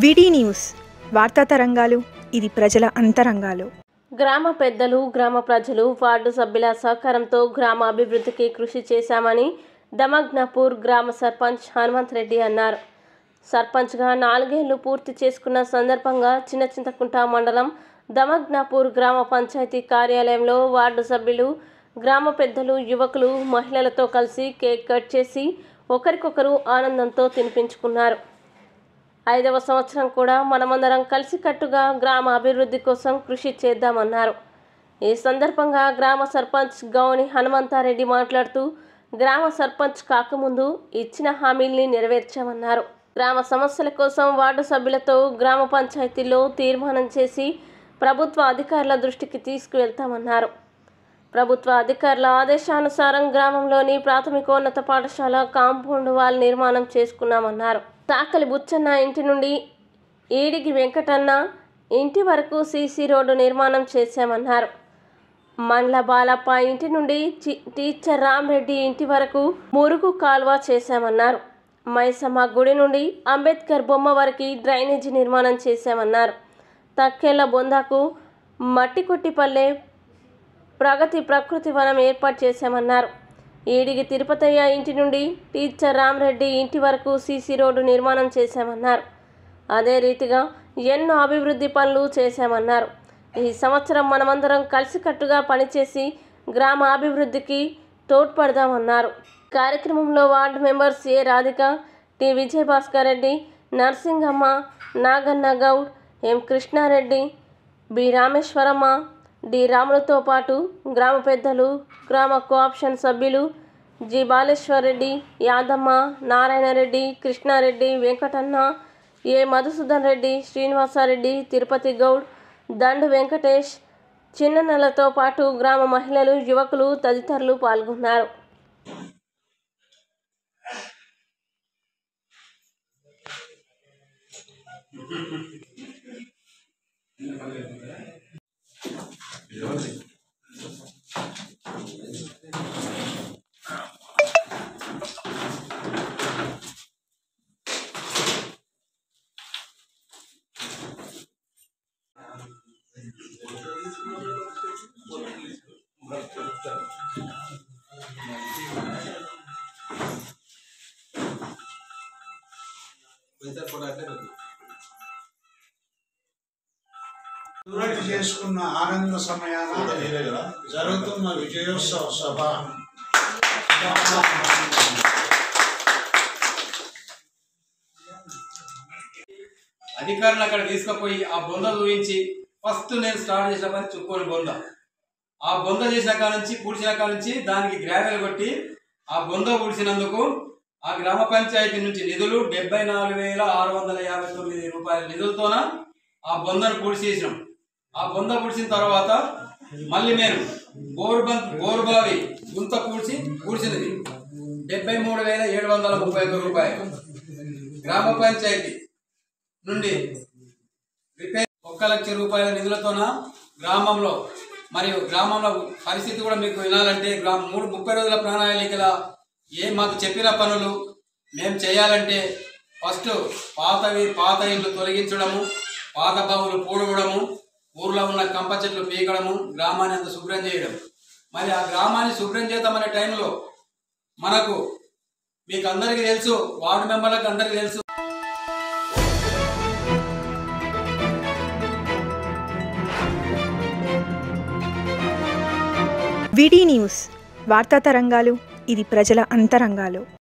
విడి న్యూస్ వార్తా తరంగాలు ఇది ప్రజల అంతరంగాలు గ్రామ పెద్దలు గ్రామ ప్రజలు వార్డు సభ్యుల సహకారంతో గ్రామ అభివృద్ధికి కృషి చేశామని దమగ్నపూర్ గ్రామ సర్పంచ్ హనుమంత్ రెడ్డి అన్నారు సర్పంచ్గా నాలుగేళ్లు పూర్తి చేసుకున్న సందర్భంగా చిన్న చింతకుంట మండలం దమగ్నాపూర్ గ్రామ పంచాయతీ కార్యాలయంలో వార్డు సభ్యులు గ్రామ పెద్దలు యువకులు మహిళలతో కలిసి కేక్ కట్ చేసి ఒకరికొకరు ఆనందంతో తినిపించుకున్నారు ఐదవ సంవత్సరం కూడా మనమందరం కలిసికట్టుగా గ్రామ అభివృద్ధి కోసం కృషి చేద్దామన్నారు ఈ సందర్భంగా గ్రామ సర్పంచ్ గౌని హనుమంతారెడ్డి మాట్లాడుతూ గ్రామ సర్పంచ్ కాకముందు ఇచ్చిన హామీల్ని నెరవేర్చామన్నారు గ్రామ సమస్యల కోసం వార్డు సభ్యులతో గ్రామ పంచాయతీలో తీర్మానం చేసి ప్రభుత్వ అధికారుల దృష్టికి తీసుకువెళ్తామన్నారు ప్రభుత్వ అధికారుల ఆదేశానుసారం గ్రామంలోని ప్రాథమికోన్నత పాఠశాల కాంపౌండ్ వాల్ నిర్మాణం చేసుకున్నామన్నారు తాకలి బుచ్చన్న ఇంటి నుండి ఈడిగి వెంకటన్న ఇంటి వరకు సీసీ రోడ్డు నిర్మాణం చేశామన్నారు మండ్ల బాలప్ప ఇంటి నుండి చి- టీచర్ రామరెడ్డి ఇంటి వరకు మురుగు కాల్వ చేశామన్నారు మైసమ్మ గుడి నుండి అంబేద్కర్ బొమ్మ వరకు డ్రైనేజీ నిర్మాణం చేశామన్నారు తక్కేళ్ల బొందాకు మట్టి కొట్టిపల్లె ప్రగతి ప్రకృతి వనం ఏర్పాటు చేశామన్నారు ఈడిగి తిరుపతయ్య ఇంటి నుండి టీచర్ రామరెడ్డి ఇంటి వరకు సీసీ రోడ్డు నిర్మాణం చేశామన్నారు అదే రీతిగా ఎన్నో అభివృద్ధి పనులు చేశామన్నారు ఈ సంవత్సరం మనమందరం కలిసికట్టుగా పనిచేసి గ్రామ అభివృద్ధికి తోడ్పడదామన్నారు కార్యక్రమంలో ward members A Radhika T Vijayabhaskar Reddy Narsingamma Naganna Goud M Krishna Reddy B Rameshwaramma D రాములతో పాటు గ్రామ పెద్దలు గ్రామ కోఆప్షన్ సభ్యులు జి బాలేశ్వర్ రెడ్డి యాదమ్మ నారాయణరెడ్డి కృష్ణారెడ్డి వెంకటన్న ఏ మధుసూదన్ రెడ్డి శ్రీనివాసారెడ్డి తిరుపతి గౌడ్ దండు వెంకటేష్ చిన్ననలతో పాటు గ్రామ మహిళలు యువకులు తదితరులు పాల్గొన్నారు పూర్తి చేసుకున్న ఆనంద సమయాన జరుగుతున్న విజయోత్సవ సభ అధికారులు అక్కడ తీసుకుపోయి ఆ బొంద చూపించి ఫస్ట్ నేను స్టార్ట్ చేసిన పని చుక్కోని బొంద ఆ బొంద చేసిన కాడ నుంచి పూడ్చిన కాడ నుంచి దానికి గ్రావెల్ కొట్టి ఆ బొంద పూడ్చినందుకు ఆ గ్రామ పంచాయతీ నుంచి నిధులు డెబ్బై నాలుగు వేల ఆరు వందల యాభై తొమ్మిది రూపాయల నిధులతోన ఆ బొందను పూడ్చేసినాం ఆ బొంద పూడ్చిన తర్వాత మళ్ళీ మేము బోరు బంక్ బోరు బావి గుంత పూడ్చి పూడ్చినది డెబ్బై మూడు వేల ఏడు వందల ముప్పై ఒక్క రూపాయలు గ్రామ పంచాయతీ నుండి రిపేర్ ఒక్క లక్ష రూపాయల నిధులతోన గ్రామంలో మరియు గ్రామంలో పరిస్థితి కూడా మీకు వినాలంటే గ్రామ మూడు ముప్పై రోజుల ప్రణాళికల ఏ మాకు చెప్పిన పనులు మేము చేయాలంటే ఫస్ట్ పాతవి పాత ఇళ్ళు తొలగించడము పాత బావులు పూడవడము ఊర్లో ఉన్న కంప చెట్లు పీకడము గ్రామాన్ని అంత శుభ్రం చేయడం మరి ఆ గ్రామాన్ని శుభ్రం చేద్దామనే టైంలో మనకు మీకు అందరికీ తెలుసు వార్డు మెంబర్లకు అందరికీ తెలుసు విడి న్యూస్ వార్తా తరంగాలు ఇది ప్రజల అంతరంగాలు